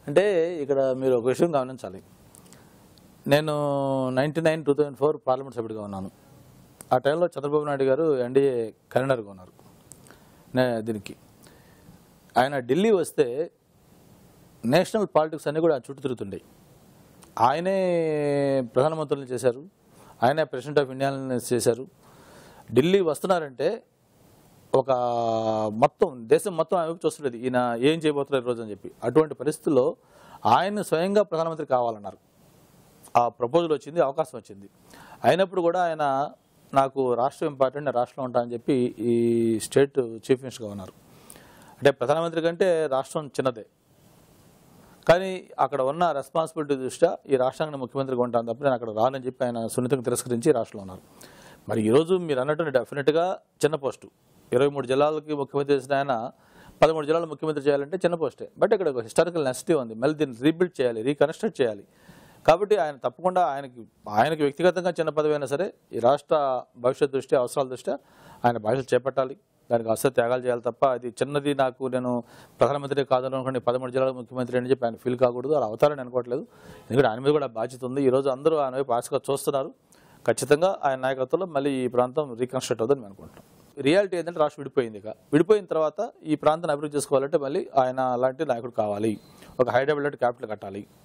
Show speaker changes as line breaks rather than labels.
అంటే ఇక్కడ మీరు ఒక విషయం గమనించాలి నేను ninety nine two thousand four parliament సభ్యుడిగా ఉన్నాను ఆ టైంలో చంద్రబాబు నాయుడు గారు ఎన్డీఏ కన్వీనర్గా ఉన్నారు నే దీనికి ఆయన ఢిల్లీ వస్తే నేషనల్ పాలిటిక్స్ అన్నీ కూడా ఆయన చుట్టూ తిరుగుతుండే ఆయనే ప్రధానమంత్రులను చేశారు ఆయనే ప్రెసిడెంట్ ఆఫ్ ఇండియాని చేశారు ఢిల్లీ వస్తున్నారంటే ఒక మొత్తం దేశం మొత్తం ఆయన వైపు చూస్తుండేది ఈయన ఏం చేయబోతున్నారు ఈరోజు అని చెప్పి అటువంటి పరిస్థితుల్లో ఆయన స్వయంగా ప్రధానమంత్రి కావాలన్నారు ఆ ప్రపోజల్ వచ్చింది అవకాశం వచ్చింది అయినప్పుడు కూడా ఆయన నాకు రాష్ట్రం ఇంపార్టెంట్ నేను రాష్ట్రంలో ఉంటా అని చెప్పి ఈ స్టేట్ చీఫ్ మినిస్టర్గా ఉన్నారు అంటే ప్రధానమంత్రి కంటే రాష్ట్రం చిన్నదే కానీ అక్కడ ఉన్న రెస్పాన్సిబిలిటీ దృష్ట్యా ఈ రాష్ట్రానికి ముఖ్యమంత్రిగా ఉంటాను తప్ప నేను అక్కడ రానని చెప్పి ఆయన సున్నితంగా తిరస్కరించి రాష్ట్రంలో ఉన్నారు మరి ఈరోజు మీరు అన్నట్టు డెఫినెట్గా చిన్న పోస్టు ఇరవై మూడు జిల్లాలకి ముఖ్యమంత్రి చేసిన ఆయన పదమూడు జిల్లాలు ముఖ్యమంత్రి చేయాలంటే చిన్న పోస్టే బట్ ఇక్కడ ఒక హిస్టారికల్ నెసిటీ ఉంది మళ్ళీ దీన్ని రీబిల్డ్ చేయాలి రీకన్స్ట్రక్ట్ చేయాలి కాబట్టి ఆయన తప్పకుండా ఆయనకి ఆయనకి వ్యక్తిగతంగా చిన్న పదవి అయినా సరే ఈ రాష్ట్ర భవిష్యత్ దృష్ట్యా అవసరాల దృష్ట్యా ఆయన బాధ్యతలు చేపట్టాలి దానికి అసలు త్యాగాలు చేయాలి తప్ప అది చిన్నది నాకు నేను ప్రధానమంత్రి కాదని అనుకోండి పదమూడు జిల్లాల ముఖ్యమంత్రి అని చెప్పి ఆయన ఫీల్ కాకూడదు అలా అవుతారని అనుకోవట్లేదు ఎందుకంటే ఆయన మీద కూడా బాధ్యత ఉంది ఈ రోజు అందరూ ఆయన వైపు ఆశగా చూస్తున్నారు ఖచ్చితంగా ఆయన నాయకత్వంలో మళ్ళీ ఈ ప్రాంతం రీకన్స్ట్రక్ట్ అవుతుందని మేము అనుకుంటున్నాం రియాలిటీ ఏంటంటే రాష్ట్రం విడిపోయింది ఇక విడిపోయిన తర్వాత ఈ ప్రాంతాన్ని అభివృద్ధి చేసుకోవాలంటే మళ్ళీ ఆయన అలాంటి నాయకుడు కావాలి ఒక హై డెవలప్డ్ క్యాపిటల్ కట్టాలి